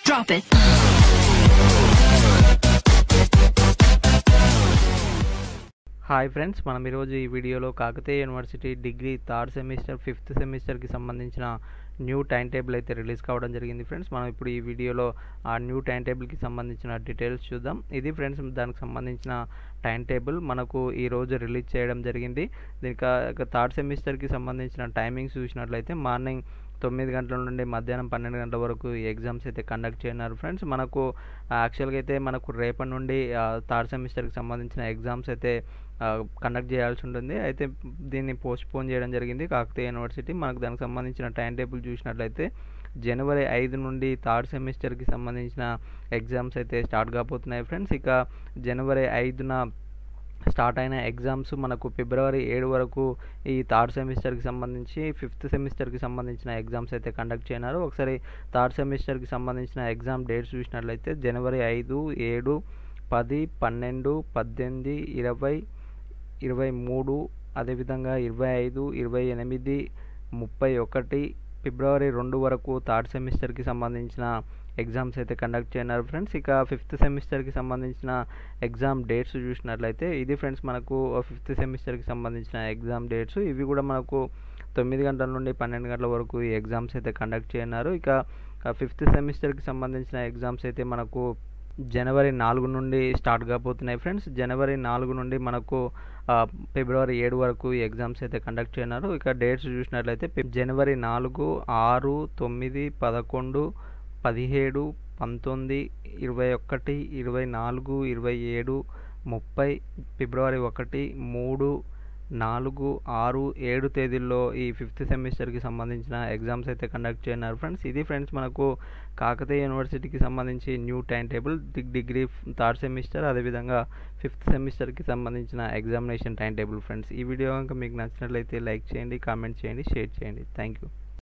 Drop it. Hi friends మనం ఈరోజు ఈ వీడియోలో Kakatiya university degree third semester fifth సెమిస్టర్కి సంబంధించిన న్యూ టైం టేబుల్ అయితే రిలీజ్ కావడం జరిగింది ఫ్రెండ్స్ మనం ఇప్పుడు ఈ వీడియోలో ఆ న్యూ టైం టేబుల్కి సంబంధించిన డీటెయిల్స్ చూద్దాం ఇది ఫ్రెండ్స్ దానికి సంబంధించిన టైం టేబుల్ మనకు ఈ రోజు రిలీజ్ చేయడం జరిగింది దీనికి థర్డ్ సెమిస్టర్కి సంబంధించిన టైమింగ్స్ చూసినట్లయితే మార్నింగ్ తొమ్మిది గంటల నుండి మధ్యాహ్నం పన్నెండు గంటల వరకు ఈ ఎగ్జామ్స్ అయితే కండక్ట్ చేయనున్నారు ఫ్రెండ్స్ మనకు యాక్చువల్గా అయితే మనకు రేపటి నుండి థర్డ్ సెమిస్టర్కి సంబంధించిన ఎగ్జామ్స్ అయితే కండక్ట్ చేయాల్సి ఉంటుంది అయితే దీన్ని పోస్ట్పోన్ చేయడం జరిగింది కాకతీయ యూనివర్సిటీ మనకు దానికి సంబంధించిన టైం టేబుల్ చూసినట్లయితే జనవరి ఐదు నుండి థర్డ్ సెమిస్టర్కి సంబంధించిన ఎగ్జామ్స్ అయితే స్టార్ట్ కాబోతున్నాయి ఫ్రెండ్స్ ఇక జనవరి ఐదున స్టార్ట్ అయిన ఎగ్జామ్స్ మనకు ఫిబ్రవరి ఏడు వరకు ఈ థర్డ్ సెమిస్టర్కి సంబంధించి ఫిఫ్త్ సెమిస్టర్కి సంబంధించిన ఎగ్జామ్స్ అయితే కండక్ట్ చేయనారు ఒకసారి థర్డ్ సెమిస్టర్కి సంబంధించిన ఎగ్జామ్ డేట్స్ చూసినట్లయితే జనవరి ఐదు ఏడు పది పన్నెండు పద్దెనిమిది ఇరవై ఇరవై మూడు అదేవిధంగా ఇరవై ఐదు ఇరవై ఎనిమిది ముప్పై ఒకటి ఫిబ్రవరి రెండు వరకు థర్డ్ సెమిస్టర్కి సంబంధించిన ఎగ్జామ్స్ అయితే కండక్ట్ చేయన్నారు ఫ్రెండ్స్ ఇక ఫిఫ్త్ సెమిస్టర్కి సంబంధించిన ఎగ్జామ్ డేట్స్ చూసినట్లయితే ఇది ఫ్రెండ్స్ మనకు ఫిఫ్త్ సెమిస్టర్కి సంబంధించిన ఎగ్జామ్ డేట్స్ ఇవి కూడా మనకు తొమ్మిది గంటల నుండి పన్నెండు గంటల వరకు ఈ ఎగ్జామ్స్ అయితే కండక్ట్ చేయన్నారు ఇక ఫిఫ్త్ సెమిస్టర్కి సంబంధించిన ఎగ్జామ్స్ అయితే మనకు జనవరి నాలుగు నుండి స్టార్ట్ కాబోతున్నాయి ఫ్రెండ్స్ జనవరి నాలుగు నుండి మనకు ఫిబ్రవరి ఏడు వరకు ఈ ఎగ్జామ్స్ అయితే కండక్ట్ చేయన్నారు ఇక డేట్స్ చూసినట్లయితే జనవరి నాలుగు ఆరు తొమ్మిది పదకొండు పదిహేడు పంతొమ్మిది ఇరవై ఒకటి ఇరవై నాలుగు ఇరవై ఏడు ముప్పై ఫిబ్రవరి ఒకటి మూడు నాలుగు ఆరు ఏడు తేదీల్లో ఈ ఫిఫ్త్ సెమిస్టర్కి సంబంధించిన ఎగ్జామ్స్ అయితే కండక్ట్ చేయన్నారు ఫ్రెండ్స్ ఇది ఫ్రెండ్స్ మనకు కాకతీయ యూనివర్సిటీకి సంబంధించి new time table degree third semester అదేవిధంగా ఫిఫ్త్ సెమిస్టర్కి సంబంధించిన ఎగ్జామినేషన్ టైం టేబుల్ ఫ్రెండ్స్ ఈ వీడియో కనుక మీకు నచ్చినట్లయితే లైక్ చేయండి కామెంట్ చేయండి షేర్ చేయండి థ్యాంక్ యూ